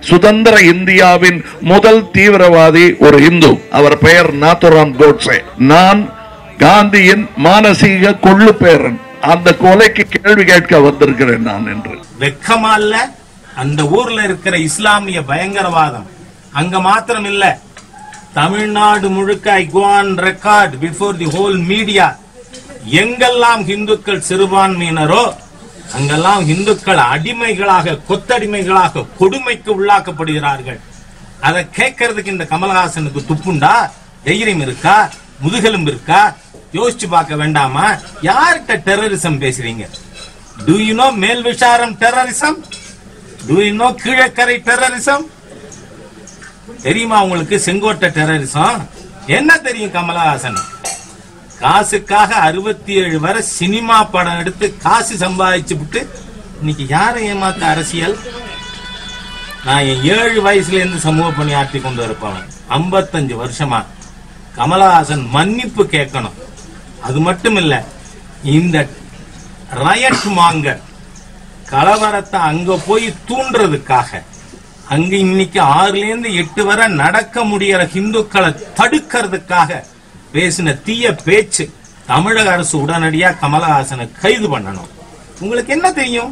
சுதந்திர இந்தியாவின் முதல் தீவிரவாதி ஒரு இந்து அவர் பெயர் நாத்துராம் கோட்சே நான் காந்தியின் மானசீக கொள்ளு பேரன் அந்த கொலைக்கு கேள்வி கேட்க வந்திருக்கிறேன் நான் என்று வெக்கமா இல்ல அந்த ஊர்ல இருக்கிற இஸ்லாமிய பயங்கரவாதம் அங்க மாத்திரம் இல்ல தமிழ்நாடு முழுக்க I go on record before the whole media எங்கெல்லாம் இந்துக்கள் சிறுபான்மையினரோ அங்கெல்லாம் இந்துக்கள் அடிமைகளாக கொத்தடிமைகளாக கொடுமைக்கு உள்ளாக்கப்படுகிறார்கள் அதை கேட்கறதுக்கு இந்த கமலஹாசனுக்கு துப்புண்டா தைரியம் இருக்கா முதுகெலும்பு இருக்கா யோசிச்சு பார்க்க வேண்டாமா யார்கிட்ட டெரரிசம் பேசுறீங்க to you know Melvisharam terrorism do you know Keelakarai terrorism தெரியுமா உங்களுக்கு செங்கோட்டை டெரரிசம் என்ன தெரியும் கமலஹாசன் காசுக்காக அறுபத்தி ஏழு வரை சினிமா படம் எடுத்து காசு சம்பாதிச்சு விட்டு இன்னைக்கு யாரை ஏமாத்த அரசியல் நான் என் ஏழு வயசுல இருந்து சமூக பணியாற்றி கொண்டு இருப்பவன் ஐம்பத்தஞ்சு வருஷமா கமலஹாசன் மன்னிப்பு கேட்கணும் அது மட்டும் இல்ல இந்த ரயட் மாங்கர் கலவரத்தை அங்க போய் தூண்டுறதுக்காக அங்க இன்னைக்கு ஆறுல இருந்து எட்டு வரை நடக்க முடியற இந்துக்களை தடுக்கிறதுக்காக பேசின தீய பேச்சு தமிழக அரசு உடனடியா கமலஹாசனை கைது பண்ணணும் உங்களுக்கு என்ன தெரியும்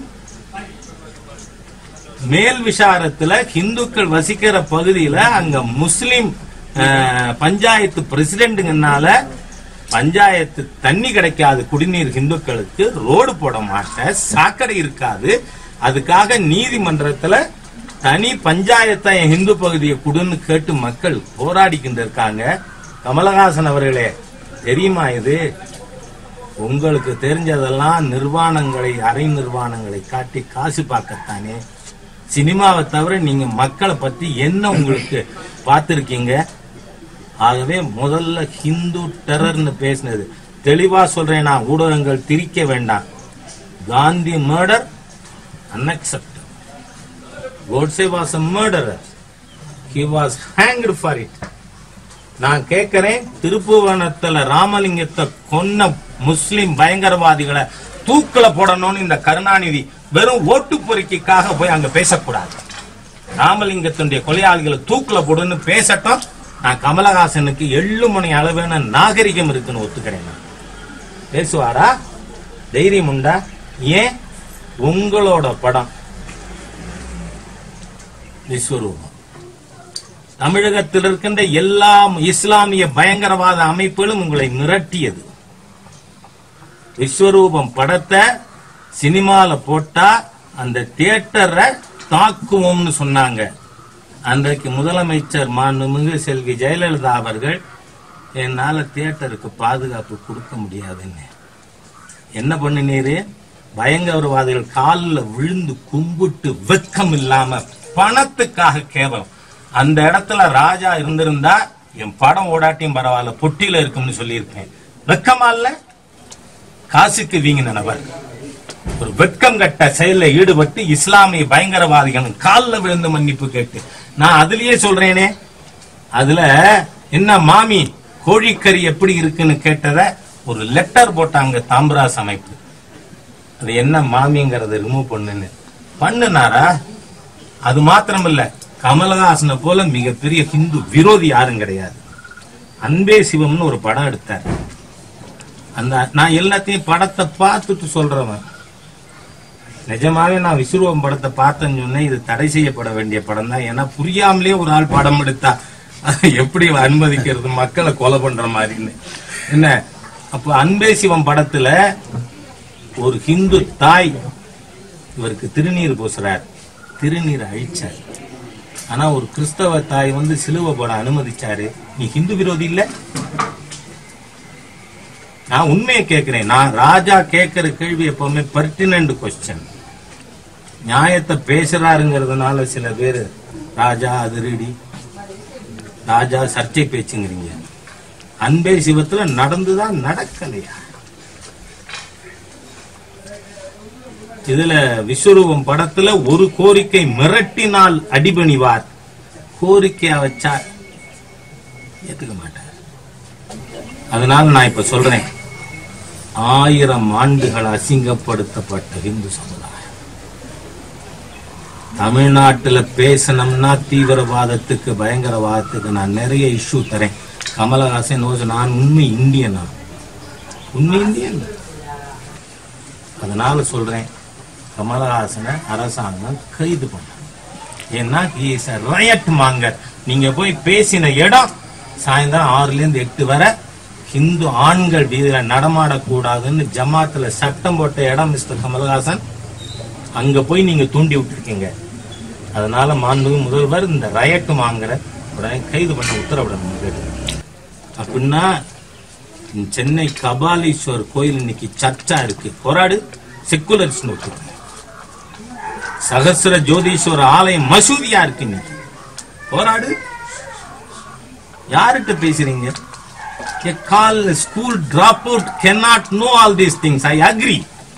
மேல் விசாரத்துல இந்துக்கள் வசிக்கிற பகுதியில அங்க முஸ்லிம் அஹ், பஞ்சாயத்து பிரசிடென்ட்ங்கனால பஞ்சாயத்து தண்ணி கிடைக்காது குடிநீர் இந்துக்களுக்கு ரோடு போட மாட்டேன் சாக்கடை இருக்காது அதுக்காக நீதிமன்றத்துல தனி பஞ்சாயத்தை என் இந்து பகுதியை கொடுன்னு கேட்டு மக்கள் போராடிக்கிட்டு இருக்காங்க கமலஹாசன் அவர்களே தெரியுமா இது உங்களுக்கு தெரிஞ்சதெல்லாம் நிர்வாணங்களை அரை நிர்வாணங்களை காட்டி காசு பார்க்கத்தானே சினிமாவை தவிர நீங்க மக்களை பத்தி என்ன உங்களுக்கு பார்த்திருக்கீங்க ஆகவே முதல்ல ஹிந்து டெரர்னு பேசினது தெளிவா சொல்றேன் நான் ஊடகங்கள் திரிக்க வேண்டாம் Gandhi murder unaccept Godse was a murderer he was hanged for it நான் கேட்கிறேன் திருப்புவனத்துல ராமலிங்கத்தை கொன்ன முஸ்லிம் பயங்கரவாதிகளை தூக்கில போடணும்னு இந்த கருணாநிதி வெறும் ஓட்டு பொறுக்கிக்காக போய் அங்க பேசக்கூடாது ராமலிங்கத்தினுடைய கொலையாளிகளை தூக்கில போடுன்னு பேசட்டும் நான் கமலஹாசனுக்கு எள்ளு மணி அளவான நாகரிகம் இருக்குன்னு ஒத்துக்கிறேன் நான். பேசுவாரா தைரியம் உண்டா ஏன் உங்களோட படம் விஸ்வரூபம் தமிழகத்தில் இருக்கின்ற எல்லா இஸ்லாமிய பயங்கரவாத அமைப்புகளும் உங்களை மிரட்டியது விஸ்வரூபம் படத்தை சினிமால போட்டா அந்த தியேட்டரை தாக்குவோம்னு சொன்னாங்க அன்றைக்கு முதலமைச்சர் மாண்புமிகு செல்வி ஜெயலலிதா அவர்கள் என்னால தியேட்டருக்கு பாதுகாப்பு கொடுக்க முடியாதுன்னு என்ன பண்ணினீரு பயங்கரவாதிகள் காலில் விழுந்து கும்பிட்டு வெக்கம் இல்லாம பணத்துக்காக கேவலம் அந்த இடத்துல ராஜா இருந்திருந்தா என் படம் ஓடாட்டியும் பரவாயில்ல பொட்டியில இருக்கும்னு சொல்லியிருப்பேன் வெக்கமா இல்ல காசுக்கு வீங்கின நபர் ஒரு வெட்கம் கட்ட செயலில் ஈடுபட்டு இஸ்லாமிய பயங்கரவாதிகள் காலில் விழுந்து மன்னிப்பு கேட்டு நான் அதுலயே சொல்றேனே அதுல என்ன மாமி கோழிக்கறி எப்படி இருக்குன்னு கேட்டத ஒரு லெட்டர் போட்டாங்க தாம்பராஸ் அமைப்பு அது என்ன மாமிங்கிறத ரிமூவ் பண்ணுன்னு பண்ணுனாரா அது மாத்திரம் இல்ல கமலஹாசனை போல மிகப்பெரிய ஹிந்து விரோதி யாரும் கிடையாது அன்பே சிவம்னு ஒரு படம் எடுத்தார் அந்த நான் எல்லாத்தையும் படத்தை பார்த்துட்டு சொல்றவன் நிஜமாவே நான் விஸ்வரூபம் படத்தை பார்த்தேன்னு சொன்னேன் இது தடை செய்யப்பட வேண்டிய படம் தான் ஏன்னா புரியாமலே ஒரு ஆள் படம் எடுத்தா அதை எப்படி அனுமதிக்கிறது மக்களை கொலை பண்ற மாதிரின்னு என்ன அப்ப அன்பே சிவம் படத்துல ஒரு ஹிந்து தாய் இவருக்கு திருநீர் பூசுறார் திருநீர் அழிச்சார் ஆனா ஒரு கிறிஸ்தவ தாய் வந்து சிலுவை போட அனுமதிச்சாரு நீ ஹிந்து விரோதி இல்ல நான் உண்மையை கேட்கிறேன் நான் ராஜா கேட்கிற கேள்வி எப்பவுமே பர்டினன்ட் கொஸ்டின் நியாயத்தை பேசுறாருங்கிறதுனால சில பேர் ராஜா அதிரடி ராஜா சர்ச்சை பேச்சுங்கிறீங்க அன்பே சிவத்துல நடந்துதான் நடக்கலையா இதுல விஸ்வரூபம் படத்துல ஒரு கோரிக்கை மிரட்டினால் அடிபணிவார் கோரிக்கையா வச்சா ஏத்துக்க மாட்டார் அதனால நான் இப்ப சொல்றேன் ஆயிரம் ஆண்டுகள் அசிங்கப்படுத்தப்பட்ட இந்து சமுதாயம் தமிழ்நாட்டுல பேசணும்னா தீவிரவாதத்துக்கு பயங்கரவாதத்துக்கு நான் நிறைய இஷ்யூ தரேன் கமலஹாசன் knows நான் உண்மை இந்தியனா உண்மை இந்தியன் அதனால சொல்றேன் கமலஹாசனை அரசாங்கம் கைது பண்ண ஏன்னா இஸ் ரயட் மாங்கர் நீங்க போய் பேசின இடம் சாயந்தரம் ஆறுல இருந்து எட்டு வரை ஹிந்து ஆண்கள் வீதியில நடமாடக்கூடாதுன்னு ஜமாத்துல சட்டம் போட்ட இடம் மிஸ்டர் கமல்ஹாசன் அங்க போய் நீங்க தூண்டி விட்டுருக்கீங்க அதனால மாண்புமிகு முதல்வர் இந்த ரயட்டு மாங்கர உடனே கைது பண்ண உத்தரவிடணும் கேட்டு அப்படின்னா இந்த சென்னை கபாலீஸ்வர் கோயில் இன்னைக்கு சர்ச்சா இருக்கு போராடு செக்குலரிஸ்ட் ஒத்துக்க சகசிர ஜோதீஸ்வர ஆலயம் மசூதியா இருக்கு இன்னைக்கு போராடு யார்கிட்ட பேசுறீங்க A call school dropout cannot know all these things. I agree.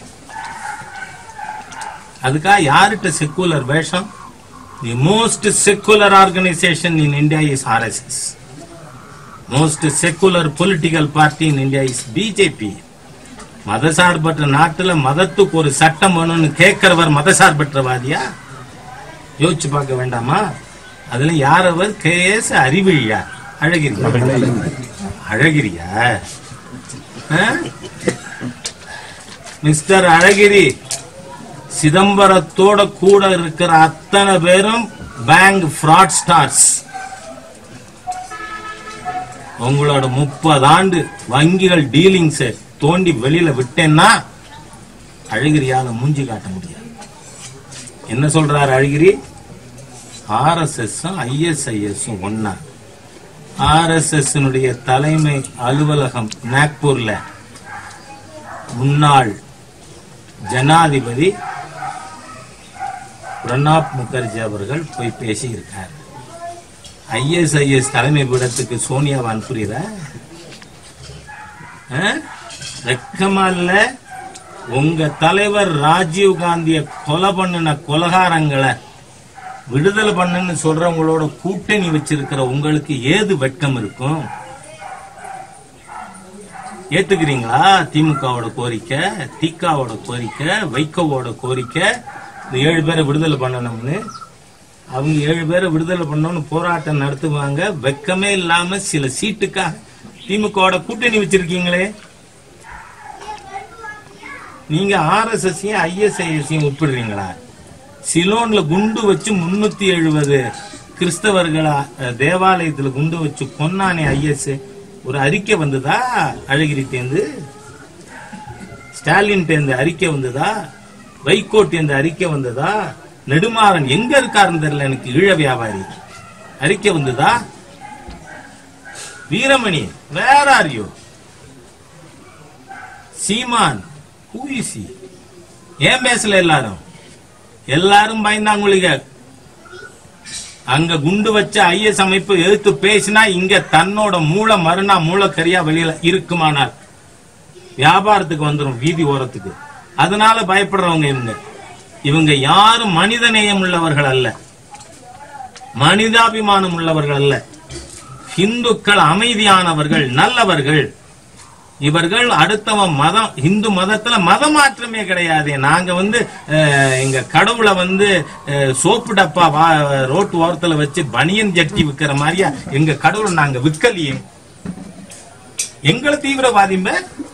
அதுக்காக யார்கிட்ட செக்குலர் வேஷம் the most secular organisation in India is RSS most secular political party in India is BJP மதசார்பற்ற நாட்டுல மதத்துக்கு ஒரு சட்டம் வேணும்னு கேட்கிறவர் மதசார்பற்றவாதியா யோசிச்சு பார்க்க வேண்டாமா அதுல யார் அவர் கே எஸ் அறிவிழியா அழகிரியா அழகிரியா ஆ? மிஸ்டர் அழகிரி சிதம்பரத்தோட கூட இருக்கிற அத்தனை பேரும் பேங்க் ஃப்ராட் ஸ்டார்ஸ் உங்களோட முப்பது ஆண்டு வங்கிகள் டீலிங்ஸ் தோண்டி வெளியில விட்டேன்னா அழகிரியால மூஞ்சி காட்ட முடியாது என்ன சொல்றாரு அழகிரி ஆர்எஸ்எஸ் ஐஎஸ்ஐஎஸும் ஒன்னா ஆர்எஸ்எஸ் தலைமை அலுவலகம் நாக்பூர்ல முன்னாள் ஜனாதிபதி பிரணாப் முகர்ஜி அவர்கள் போய் பேசி இருக்கார் ஐஎஸ்ஐஎஸ் தலைமை பீடத்துக்கு சோனியாவை அனுப்புறீர வெக்கமா இல்ல உங்க தலைவர் ராஜீவ் காந்திய கொலை பண்ணின கொலகாரங்களை விடுதலை பண்ணுன்னு சொல்றவங்களோட கூட்டணி வச்சிருக்கிற உங்களுக்கு ஏது வெட்கம் இருக்கும் ஏத்துக்கிறீங்களா திமுகவோட கோரிக்கை திகாவோட கோரிக்கை வைகோவோட கோரிக்கை இந்த ஏழு பேரை விடுதலை பண்ணணும்னு அவங்க ஏழு பேரை விடுதலை பண்ணணும்னு போராட்டம் நடத்துவாங்க வெக்கமே இல்லாம சில சீட்டுக்காக திமுகவோட கூட்டணி வச்சிருக்கீங்களே நீங்க ஆர்எஸ்எஸ்ஸையும் ஐஎஸ்ஐஎஸ்ஸையும் ஒப்பிடுறீங்களா சிலோன்ல குண்டு வச்சு முன்னூத்தி எழுபது கிறிஸ்தவர்களா அஹ், தேவாலயத்துல குண்டு வச்சு கொன்னானே ஐஎஸ் ஒரு அறிக்கை வந்ததா அழகிரி தேர்ந்து ஸ்டாலின் தேர்ந்து அறிக்கை வந்ததா வைகோ தேர்ந்து அறிக்கை வந்ததா நெடுமாறன் எங்க இருக்காருன்னு தெரியல எனக்கு ஈழ வியாபாரி அறிக்கை வந்ததா வீரமணி வேற are you Seeman who is he? ஏன் பேசல எல்லாரும் எல்லாரும் பயந்தாங்குளிக அங்க குண்டு வச்ச ஐஎஸ் அமைப்பு எதிர்த்து பேசினா இங்க தன்னோட மூளை மறுநா மூளைக்கரியா வெளியில இருக்குமானால் வியாபாரத்துக்கு வந்துரும் வீதி ஓரத்துக்கு அதனால பயப்படுறவங்க இவங்க இவங்க யாரும் மனித நேயம் உள்ளவர்கள் அல்ல மனிதாபிமானம் உள்ளவர்கள் அல்ல இந்துக்கள் அமைதியானவர்கள் நல்லவர்கள் இவர்கள் அடுத்தவன் மதம் இந்து மதத்துல மத மாற்றமே கிடையாது நாங்க வந்து அஹ், எங்க கடவுளை வந்து அஹ், சோப்பு டப்பா வா ரோட்டு ஓரத்துல வச்சு பனியன் ஜட்டி விக்கிற மாதிரியா எங்க கடவுளை நாங்க விற்கலையே எங்களை தீவிரவாதிம்ப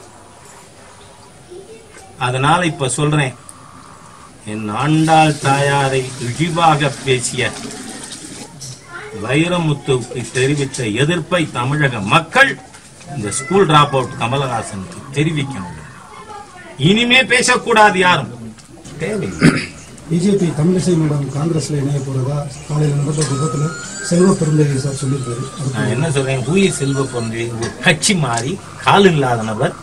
அதனால இப்ப சொல்றேன் என் ஆண்டாள் தாயாரை இழிவாக பேசிய வைரமுத்துவுக்கு தெரிவித்த எதிர்ப்பை தமிழக மக்கள் இந்த ஸ்கூல் டிராப் அவுட் கமலஹாசனுக்கு தெரிவிக்கணும் இனிமே பேசக்கூடாது யாரும் தேவையில்லை பிஜேபி தமிழிசை மேடம் காங்கிரஸ்ல இணைய போறதா காலையில் நடந்த கூட்டத்தில் செல்வ பெருந்தகை சார் சொல்லியிருக்காரு அதுக்கு நான் என்ன சொல்றேன் ஹூயி செல்வ பொன்வி ஒரு கட்சி மாறி கால் இல்லாத நபர்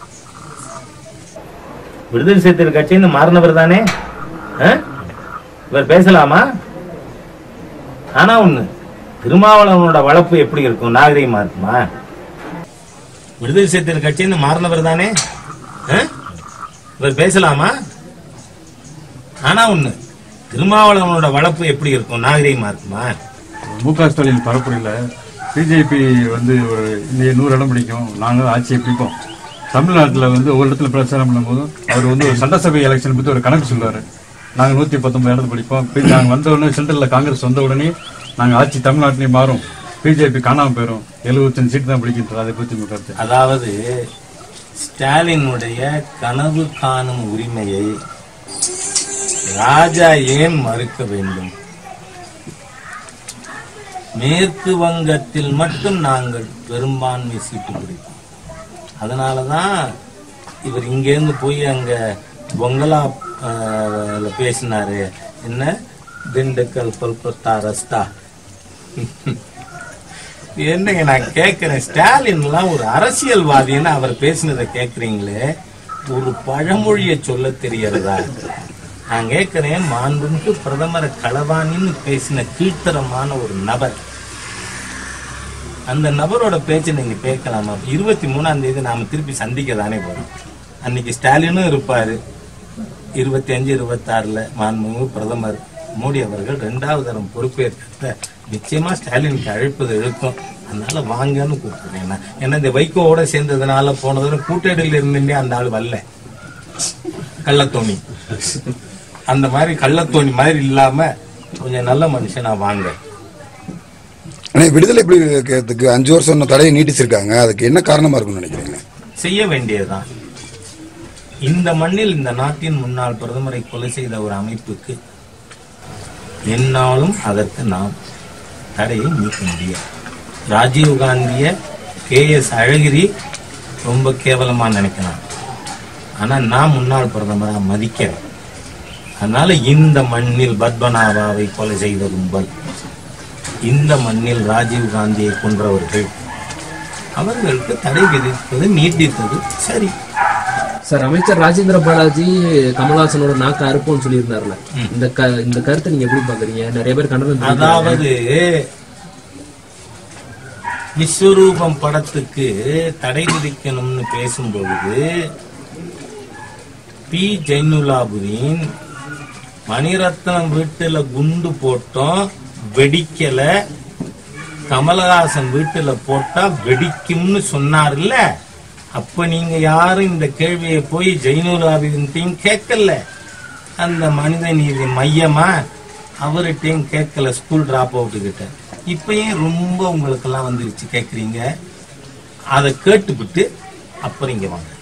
விடுதலை சிறுத்தைகள் கட்சின்னு மாறினவர் தானே ஆ? இவர் பேசலாமா ஆனா ஒண்ணு திருமாவளவனோட வளர்ப்பு எப்படி இருக்கும் நாகரிகமா இருக்குமா விடுதலை சிறுத்தைகள் கட்சின்னு மாறினவர் தானே ஆ? இவர் பேசலாமா ஆனா ஒண்ணு திருமாவளவனோட வளர்ப்பு எப்படி இருக்கும் நாகரிகமா இருக்குமா மு க ஸ்டாலின் பரப்புரையில் பிஜேபி வந்து ஒரு இந்த நூறு இடம் பிடிக்கும் நாங்கள் ஆட்சியை பிடிப்போம் தமிழ்நாட்டில் வந்து ஒரு இடத்துல பிரச்சாரம் பண்ணும்போது அவர் வந்து ஒரு சட்டசபை எலெக்ஷன் பற்றி ஒரு கணக்கு சொல்லுவார் நாங்க நூத்தி பத்தொன்பது இடத்துல படிப்போம் பி- நாங்க வந்த உடனே சென்ட்ரல்ல காங்கிரஸ் வந்த உடனே நாங்க ஆட்சி தமிழ்நாட்டிலேயே மாறும் பிஜேபி காணாம போயிரும் எழுபத்தஞ்சு சீட் தான் பிடிக்கின்றது அதை பத்தி உங்க கருத்து அதாவது ஸ்டாலினுடைய கனவு காணும் உரிமையை ராஜா ஏன் மறுக்க வேண்டும் மேற்கு வங்கத்தில் மட்டும் நாங்கள் பெரும்பான்மை சீட்டு பிடிப்போம் அதனாலதான் இவர் இங்கேருந்து போய் அங்க பொங்கலா ஆஹ், ல பேசினாரு என்ன திண்டுக்கல் கொல்கத்தா ரஸ்தா என்னங்க நான் கேட்கிறேன் ஸ்டாலின்லாம் ஒரு அரசியல்வாதின்னு அவர் பேசினதை கேட்குறீங்களே ஒரு பழமொழியை சொல்ல தெரியறதா நான் கேட்கிறேன் மாண்புமிகு பிரதமரை களவாணின்னு பேசின கீழ்த்தரமான ஒரு நபர் அந்த நபரோட பேச்சை நீங்க கேட்கலாமா இருபத்தி மூணாம் தேதி நாம திருப்பி சந்திக்க தானே போறோம் அன்னைக்கு ஸ்டாலினும் இருப்பாரு இருபத்தி அஞ்சு இருபத்தாறுல மாண்புமிகு பிரதமர் மோடி அவர்கள் ரெண்டாவது தரம் பொறுப்பேற்க நிச்சயமா ஸ்டாலினுக்கு அழைப்பது இழுக்கும் அதனால வாங்கன்னு கூப்பிடுறேன் நான். ஏன்னா இந்த வைகோவோட சேர்ந்ததுனால போன தடவை கூட்டணியில் இருந்துட்டே அந்த ஆள் வரல கள்ளத்தோணி அந்த மாதிரி கள்ளத்தோணி மாதிரி இல்லாம கொஞ்சம் நல்ல மனுஷனா வாங்க ஆனா விடுதலை புலிகளுக்கு அஞ்சு வருஷம் இன்னும் தடையை நீட்டிச்சிருக்காங்க அதுக்கு என்ன காரணமா இருக்கும்னு நினைக்கிறீங்க செய்ய வேண்டியதுதான் இந்த மண்ணில் இந்த நாட்டின் முன்னாள் பிரதமரை கொலை செய்த ஒரு அமைப்புக்கு என்னாலும் அதற்கு நாம் தடையை நீக்க முடியாது ராஜீவ் காந்திய கே எஸ் அழகிரி ரொம்ப கேவலமா நினைக்கலாம் ஆனா நான் முன்னாள் பிரதமரா மதிக்கிறேன் அதனால இந்த மண்ணில் பத்மநாபாவை கொலை செய்த கும்பல் இந்த மண்ணில் ராஜீவ் காந்தியை கொன்றவர்கள் அவர்களுக்கு தடை விதிப்பது நீட்டித்தது சரி சார் அமைச்சர் ராஜேந்திர பாலாஜி கமல்ஹாசனோட நாக்கு அறுப்போம்னு சொல்லியிருந்தாருல இந்த க இந்த கருத்தை நீங்க எப்படி பாக்குறீங்க நிறைய பேர் கண்டனம் தெரிவிக்கிறாங்க. அதாவது விஸ்வரூபம் படத்துக்கு தடை விதிக்கணும்னு பேசும்பொழுது பி ஜெயினுலாபுதீன் மணிரத்னம் வீட்டுல குண்டு போட்டோம் வெடிக்கல கமலஹாசன் வீட்டுல போட்டா வெடிக்கும்னு சொன்னார்ல அப்ப நீங்க யாரும் இந்த கேள்வியை போய் ஜெயினுலாபுதீன் கேட்கல அந்த மனித நீதி மையமா அவர்கிட்டயும் கேட்கல ஸ்கூல் டிராப் அவுட் கிட்ட இப்பயும் ரொம்ப உங்களுக்கெல்லாம் வந்துருச்சு கேக்குறீங்க அதை கேட்டுவிட்டு அப்புறம் இங்க வாங்க